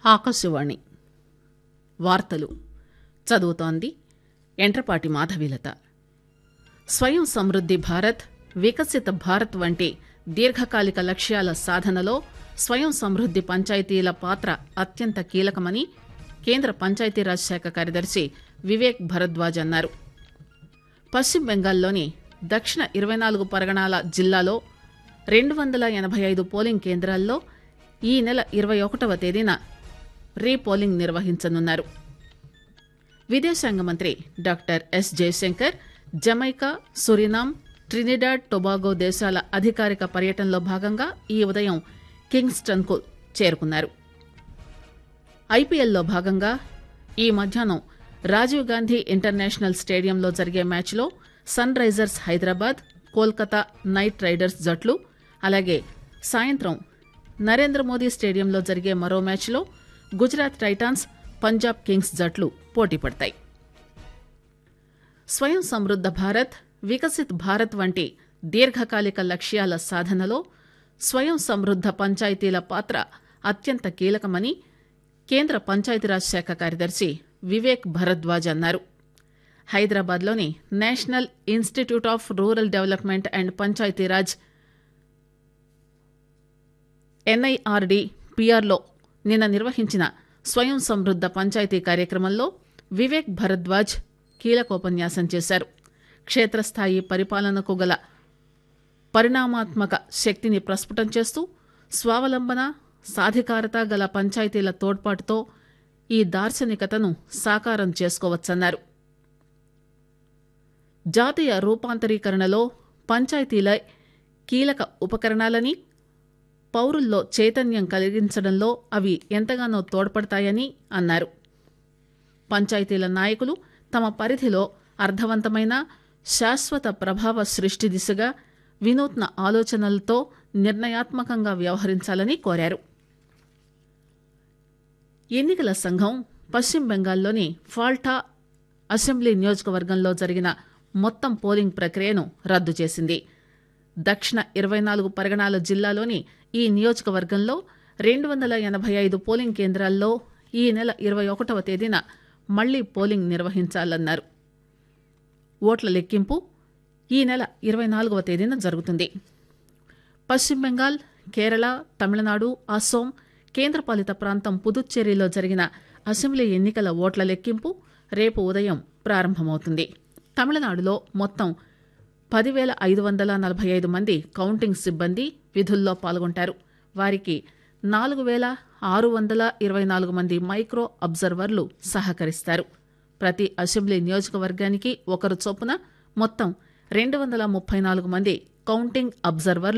ఆకాశవాణి వార్తలు చదువుతోంది ఎంట్రపాటి మాధవీలత స్వయం సమృద్ది భారత్ వికసిత భారత్ వంటి దీర్ఘకాలిక లక్ష్యాల సాధనలో స్వయం సమృద్ది పంచాయతీల పాత్ర అత్యంత కీలకమని కేంద్ర పంచాయతీరాజ్ శాఖ కార్యదర్శి వివేక్ భరద్వాజ్ అన్నారు పశ్చిమ బెంగాల్లోని దక్షిణ ఇరవై నాలుగు పరగణాల జిల్లాలో రెండు వందల ఎనబై ఐదు పోలింగ్ కేంద్రాల్లో ఈ నెల ఇరవై ఒకటవ తేదీన రీపోలింగ్ నిర్వహించనున్నారు విదేశాంగ మంత్రి doctor S Jaishankar Jamaica Suriname Trinidad Tobago దేశాల అధికారిక పర్యటనలో భాగంగా ఈ ఉదయం కింగ్స్టన్ కు చేరుకున్నారు ఐపీఎల్లో భాగంగా ఈ మధ్యాహ్నం రాజీవ్ గాంధీ ఇంటర్నేషనల్ స్టేడియంలో జరిగే మ్యాచ్లో Sunrisers Hyderabad Kolkata Knight Riders జట్లు అలాగే సాయంత్రం నరేంద్ర మోదీ స్టేడియంలో జరిగే మరో మ్యాచ్లో గుజరాత్ టైటాన్స్ పంజాబ్ కింగ్స్ జట్లు పోటీ పడతాయి స్వయం సమృద్ద భారత్ వికసిత్ భారత్ వంటి దీర్ఘకాలిక లక్ష్యాల సాధనలో స్వయం సమృద్ద పంచాయతీల పాత్ర అత్యంత కీలకమని కేంద్ర పంచాయతీరాజ్ శాఖ కార్యదర్శి వివేక్ భరద్వాజ్ అన్నారు హైదరాబాద్లోని national institute of rural development and Panchayati Raj NIRD పిఆర్లో నిన్న నిర్వహించిన స్వయం సమృద్ద పంచాయతీ కార్యక్రమంలో వివేక్ భరద్వాజ్ కీలకోపన్యాసం చేశారు క్షేత్రస్థాయి పరిపాలనకు గల పరిణామాత్మక శక్తిని ప్రస్ఫుటం చేస్తూ స్వావలంబన సాధికారత గల పంచాయతీల తోడ్పాటుతో ఈ దార్శనికతను సాకారం చేసుకోవచ్చన్నారు జాతీయ రూపాంతరీకరణలో పంచాయతీల కీలక ఉపకరణాలని పౌరుల్లో చైతన్యం కలిగించడంలో అవి ఎంతగానో తోడ్పడతాయని అన్నారు పంచాయతీల నాయకులు తమ పరిధిలో అర్థవంతమైన శాశ్వత ప్రభావ సృష్టి దిశగా వినూత్న ఆలోచనలతో నిర్ణయాత్మకంగా వ్యవహరించాలని కోరారు ఎన్నికల సంఘం పశ్చిమ బెంగాల్లోని ఫాల్టా అసెంబ్లీ నియోజకవర్గంలో జరిగిన మొత్తం పోలింగ్ ప్రక్రియను రద్దు చేసింది దక్షిణ ఇరవై నాలుగు పరగణాల జిల్లాలోని ఈ నియోజకవర్గంలో రెండు వందల ఎనబై ఐదు పోలింగ్ కేంద్రాల్లో ఈ నెల ఇరవై ఒకటవ తేదీన మళ్లీ పోలింగ్ నిర్వహించాలన్నారు ఓట్ల లెక్కింపు ఈ నెల ఇరవై నాలుగవ తేదీన జరుగుతుంది పశ్చిమ బెంగాల్ కేరళ తమిళనాడు అస్సోం కేంద్రపాలిత ప్రాంతం పుదుచ్చేరిలో జరిగిన అసెంబ్లీ ఎన్నికల ఓట్ల లెక్కింపు రేపు ఉదయం ప్రారంభమవుతుంది తమిళనాడులో మొత్తం పదివేల ఐదు వందల నలభై ఐదు మంది కౌంటింగ్ సిబ్బంది విధుల్లో పాల్గొంటారు వారికి నాలుగు వేల ఆరు వందల ఇరవై నాలుగు మంది మైక్రో అబ్జర్వర్లు సహకరిస్తారు ప్రతి అసెంబ్లీ నియోజకవర్గానికి ఒకరు చొప్పున మొత్తం రెండు వందల ముప్పై నాలుగు మంది కౌంటింగ్ అబ్జర్వర్లు